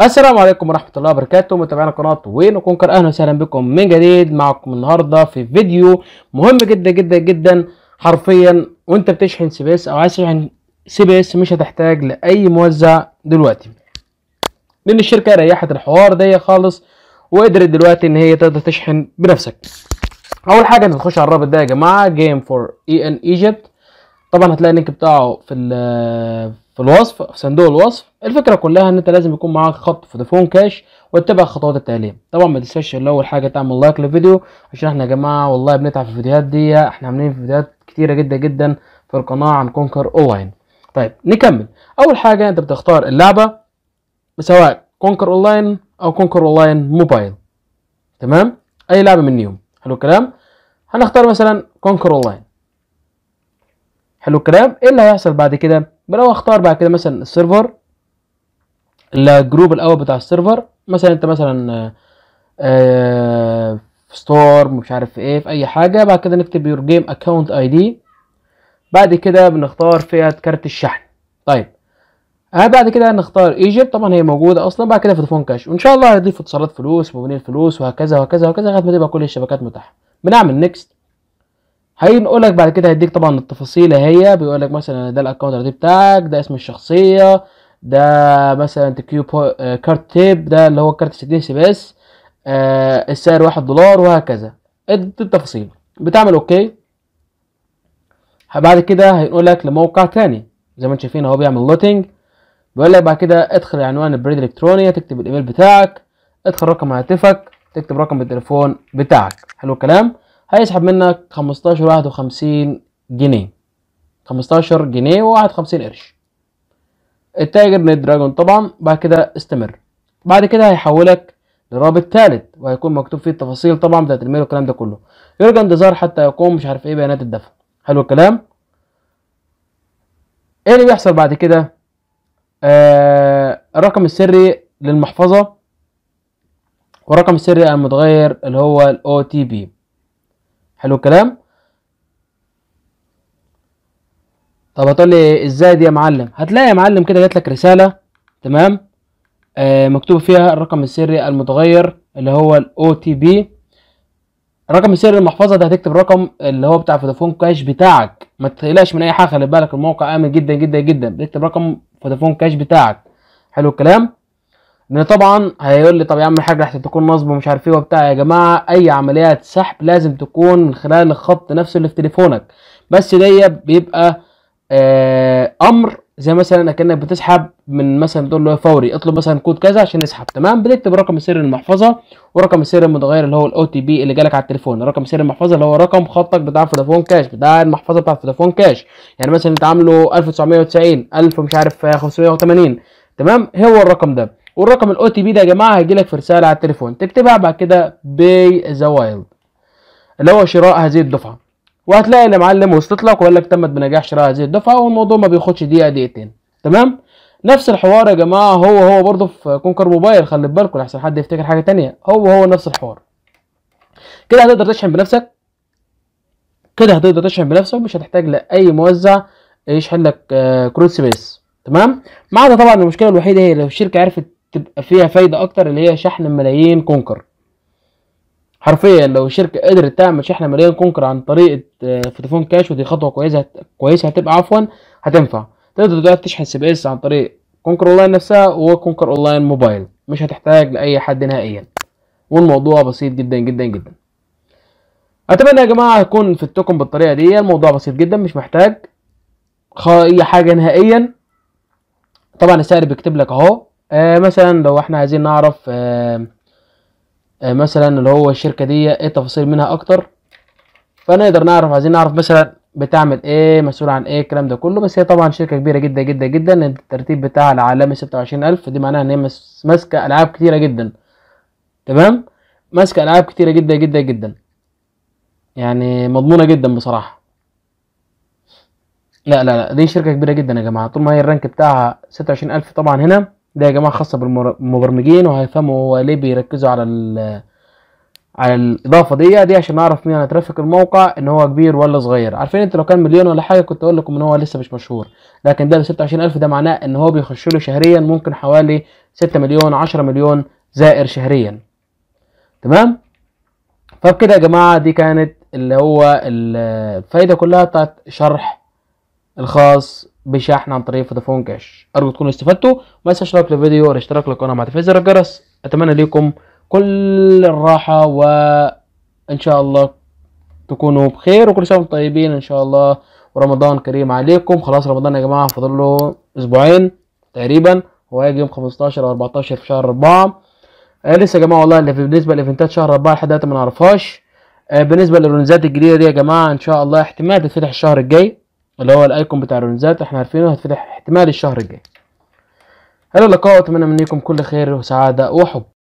السلام عليكم ورحمة الله وبركاته متابعينا قناة وين كونكر أهلا وسهلا بكم من جديد معكم النهاردة في فيديو مهم جدا جدا جدا حرفيا وانت بتشحن سي بي اس او عايز تشحن سي بي اس مش هتحتاج لأي موزع دلوقتي لأن الشركة ريحت الحوار ده خالص وقدرت دلوقتي إن هي تقدر تشحن بنفسك أول حاجة انت تخش على الرابط ده يا جماعة جيم فور اي ان ايجيبت طبعا هتلاقي اللينك بتاعه في ال- في الوصف في صندوق الوصف الفكره كلها ان انت لازم يكون معاك خط فودافون كاش وتتبع الخطوات التاليه طبعا ما تنساش اللي اول حاجه تعمل لايك للفيديو عشان احنا يا جماعه والله بنتعب في الفيديوهات دي احنا عاملين فيديوهات كتيره جدا جدا في القناه عن كونكر اونلاين طيب نكمل اول حاجه انت بتختار اللعبه سواء كونكر اونلاين او كونكر اونلاين موبايل تمام اي لعبه منهم حلو الكلام هنختار مثلا كونكر اونلاين حلو الكلام ايه اللي هيحصل بعد كده لو اختار بعد كده مثلا السيرفر الجروب الاول بتاع السيرفر مثلا انت مثلا آه، آه، في ستور مش عارف في ايه في اي حاجه بعد كده نكتب يور جيم اكونت اي دي بعد كده بنختار فئه كارت الشحن طيب آه بعد كده نختار ايجيبت طبعا هي موجوده اصلا بعد كده فودافون كاش وان شاء الله هيضيف اتصالات فلوس مبنيه الفلوس وهكذا وهكذا وهكذا لغايه ما تبقى كل الشبكات متاحه بنعمل نيكست هينقول لك بعد كده هيديك طبعا التفاصيل هي بيقول لك مثلا ده الاكونت اي دي بتاعك ده اسم الشخصيه ده مثلا تكيو بو- آه، كارت تيب ده اللي هو كارت 60 سي بي اس آه، السعر واحد دولار وهكذا ادي التفاصيل بتعمل اوكي بعد كده هينقول لك لموقع تاني زي ما انت شايفين اهو بيعمل لوتنج بيقول لك بعد كده ادخل عنوان البريد الالكتروني تكتب الايميل بتاعك ادخل رقم هاتفك تكتب رقم التليفون بتاعك حلو الكلام هيسحب منك 15 51 جنيه 15 جنيه و51 قرش التاجر نت دراجون طبعا بعد كده استمر بعد كده هيحولك لرابط ثالث وهيكون مكتوب فيه التفاصيل طبعا بتاعت الميل والكلام ده كله يرجى انتظار حتى يقوم مش عارف ايه بيانات الدفع حلو الكلام ايه اللي بيحصل بعد كده آه الرقم السري للمحفظة والرقم السري المتغير اللي هو الاو تي بي حلو الكلام طب هتقول لي ازاي دي يا معلم هتلاقي يا معلم كده جات لك رساله تمام آه مكتوب فيها الرقم السري المتغير اللي هو الاو تي بي الرقم السري المحفظه ده هتكتب رقم اللي هو بتاع فودافون كاش بتاعك ما تقلقش من اي حاجه خلي بالك الموقع امن جدا جدا جدا بتكتب رقم فودافون كاش بتاعك حلو الكلام لان طبعا هيقول لي طب يا عم الحاج احسن تكون نصب ومش عارف ايه وبتاع يا جماعه اي عمليات سحب لازم تكون من خلال الخط نفسه اللي في تليفونك بس دي بيبقى آه امر زي مثلا كانك بتسحب من مثلا تقول له فوري اطلب مثلا كود كذا عشان نسحب تمام بتكتب رقم السر المحفظه ورقم السر المتغير اللي هو الاو تي بي اللي جالك على التليفون رقم السر المحفظه اللي هو رقم خطك بتاع فودافون كاش بتاع المحفظه بتاع فودافون كاش يعني مثلا انت عامله 1990 1000 مش عارف 580 تمام هو الرقم ده والرقم الاو تي بي ده يا جماعه هيجي لك في رساله على التليفون تكتبها بعد كده باي ذا وايلد اللي هو شراء هذه الدفعه وهتلاقي اللي معلم وصلت لك وقال لك تمت بنجاح شراء هذه الدفعه والموضوع ما بياخدش دقيقه دقيقتين تمام نفس الحوار يا جماعه هو هو برضه في كونكر موبايل خلي بالكم لحسن حد يفتكر حاجه تانية هو هو نفس الحوار كده هتقدر تشحن بنفسك كده هتقدر تشحن بنفسك مش هتحتاج لاي موزع يشحن لك آه، كروت سبيس تمام ما عدا طبعا المشكله الوحيده هي لو الشركه عرفت تبقى فيها فايده اكتر اللي هي شحن ملايين كونكر حرفيا لو الشركه قدرت تعمل شحن مليون كونكر عن طريقه آه، فودافون كاش ودي خطوه كويسه كويسه هتبقى عفوا هتنفع تقدر دلوقتي تشحن سي بي اس عن طريق كونكر اونلاين نفسها وكونكر اونلاين موبايل مش هتحتاج لاي حد نهائيا والموضوع بسيط جدا جدا جدا اتمنى يا جماعه يكون فدتكم بالطريقه دي الموضوع بسيط جدا مش محتاج خ- اي حاجه نهائيا طبعا السعر بيكتب لك اهو آه مثلا لو احنا عايزين نعرف آه آه، مثلا اللي هو الشركه دي ايه التفاصيل منها اكتر فنقدر نعرف عايزين نعرف مثلا بتعمل ايه مسؤول عن ايه الكلام ده كله بس هي طبعا شركه كبيره جدا جدا جدا لأن الترتيب بتاعها العالمي 26000 دي معناها ان هي مس- ماسكه العاب كتيره جدا تمام ماسكه العاب كتيره جدا جدا جدا يعني مضمونه جدا بصراحه لا لا لا دي شركه كبيره جدا يا جماعه طول ما هي الرانك بتاعها 26000 طبعا هنا ده يا جماعه خاصه بالمبرمجين وهيفهموا هو ليه بيركزوا على ال على الاضافه دي دي عشان نعرف مين هيترافق الموقع ان هو كبير ولا صغير عارفين انت لو كان مليون ولا حاجه كنت اقول لكم ان هو لسه مش مشهور لكن ده ب 26000 ده معناه ان هو بيخش له شهريا ممكن حوالي ستة مليون عشرة مليون زائر شهريا تمام فبكده يا جماعة دي كانت اللي هو الفايدة كلها بتاعت شرح الخاص بشحن عن طريق فودافون كاش ارجو تكونوا استفدتوا ما تنساش لايك للفيديو والاشتراك للقناه مع تفعيل زر الجرس اتمنى لكم كل الراحه وان شاء الله تكونوا بخير وكل سنه وانتم طيبين ان شاء الله ورمضان كريم عليكم خلاص رمضان يا جماعه فاضل له اسبوعين تقريبا هو هيجي يوم 15 او 14 في شهر 4 آه لسه يا جماعه والله اللي بالنسبه لايفنتات شهر 4 لحد دلوقتي ما نعرفهاش آه بالنسبه للرونزات الجديده دي يا جماعه ان شاء الله احتمال تتفتح الشهر الجاي اللي هو الايكون بتاع الرونزات احنا عارفينه هتفتح احتمال الشهر الجاي الى اللقاء واتمنى منكم كل خير وسعاده وحب